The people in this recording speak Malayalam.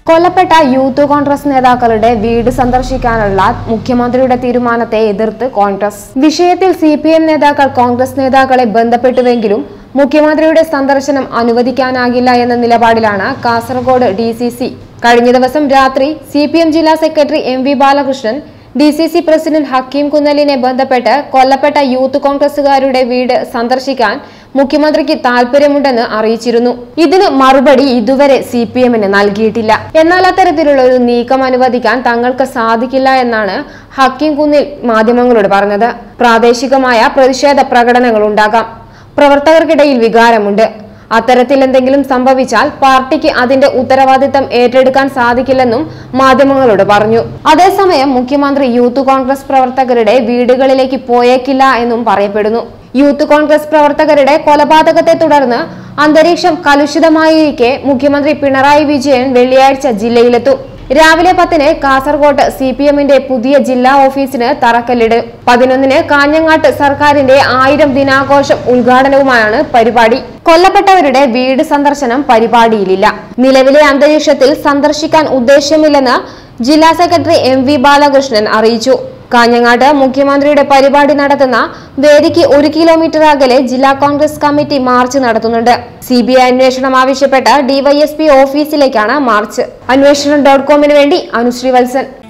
കൊല്ലപ്പെട്ട യൂത്ത് കോൺഗ്രസ് നേതാക്കളുടെ വീട് സന്ദർശിക്കാനുള്ള മുഖ്യമന്ത്രിയുടെ തീരുമാനത്തെ എതിർത്ത് കോൺഗ്രസ് വിഷയത്തിൽ സി പി എം നേതാക്കൾ കോൺഗ്രസ് നേതാക്കളെ ബന്ധപ്പെട്ടുവെങ്കിലും മുഖ്യമന്ത്രിയുടെ സന്ദർശനം അനുവദിക്കാനാകില്ല എന്ന നിലപാടിലാണ് കാസർഗോഡ് ഡി സി സി കഴിഞ്ഞ ദിവസം രാത്രി സി പി എം ജില്ലാ secretary M V Balakrishnan D C C president Hakeem കുന്നലിനെ ബന്ധപ്പെട്ട് കൊല്ലപ്പെട്ട യൂത്ത് കോൺഗ്രസുകാരുടെ വീട് സന്ദർശിക്കാൻ മുഖ്യമന്ത്രിക്ക് താൽപര്യമുണ്ടെന്ന് അറിയിച്ചിരുന്നു ഇതിന് മറുപടി ഇതുവരെ സി പി എമ്മിന് നൽകിയിട്ടില്ല എന്നാൽ അത്തരത്തിലുള്ള ഒരു നീക്കം അനുവദിക്കാൻ തങ്ങൾക്ക് സാധിക്കില്ല എന്നാണ് ഹക്കീം കുന്നിൽ മാധ്യമങ്ങളോട് പറഞ്ഞത് പ്രാദേശികമായ പ്രതിഷേധ പ്രകടനങ്ങൾ ഉണ്ടാകാം പ്രവർത്തകർക്കിടയിൽ വികാരമുണ്ട് അത്തരത്തിൽ എന്തെങ്കിലും സംഭവിച്ചാൽ പാർട്ടിക്ക് അതിന്റെ ഉത്തരവാദിത്തം ഏറ്റെടുക്കാൻ സാധിക്കില്ലെന്നും മാധ്യമങ്ങളോട് പറഞ്ഞു അതേസമയം മുഖ്യമന്ത്രി യൂത്ത് കോൺഗ്രസ് പ്രവർത്തകരുടെ വീടുകളിലേക്ക് പോയേക്കില്ല എന്നും പറയപ്പെടുന്നു യൂത്ത് കോൺഗ്രസ് പ്രവർത്തകരുടെ കൊലപാതകത്തെ തുടർന്ന് അന്തരീക്ഷം കലുഷിതമായിരിക്കെ മുഖ്യമന്ത്രി പിണറായി വിജയൻ വെള്ളിയാഴ്ച ജില്ലയിലെത്തും രാവിലെ പത്തിന് കാസർകോട്ട് സി പി എമ്മിന്റെ പുതിയ ജില്ലാ ഓഫീസിന് തറക്കല്ലിട് പതിനൊന്നിന് കാഞ്ഞങ്ങാട്ട് സർക്കാരിന്റെ ആയിരം ദിനാഘോഷം ഉദ്ഘാടനവുമായാണ് പരിപാടി കൊല്ലപ്പെട്ടവരുടെ വീട് സന്ദർശനം പരിപാടിയിലില്ല നിലവിലെ അന്തരീക്ഷത്തിൽ സന്ദർശിക്കാൻ ഉദ്ദേശമില്ലെന്ന് ജില്ലാ സെക്രട്ടറി എം വി ബാലകൃഷ്ണൻ അറിയിച്ചു കാഞ്ഞങ്ങാട്ട് മുഖ്യമന്ത്രിയുടെ പരിപാടി നടത്തുന്ന വേദിക്ക് ഒരു കിലോമീറ്റർ അകലെ ജില്ലാ കോൺഗ്രസ് കമ്മിറ്റി മാർച്ച് നടത്തുന്നുണ്ട് സി ബി ഐ അന്വേഷണം ആവശ്യപ്പെട്ട് ഡിവൈഎസ്പി ഓഫീസിലേക്കാണ് മാർച്ച് അന്വേഷണം ഡോട്ട് കോമിന് വേണ്ടി അനുശ്രീ വത്സൻ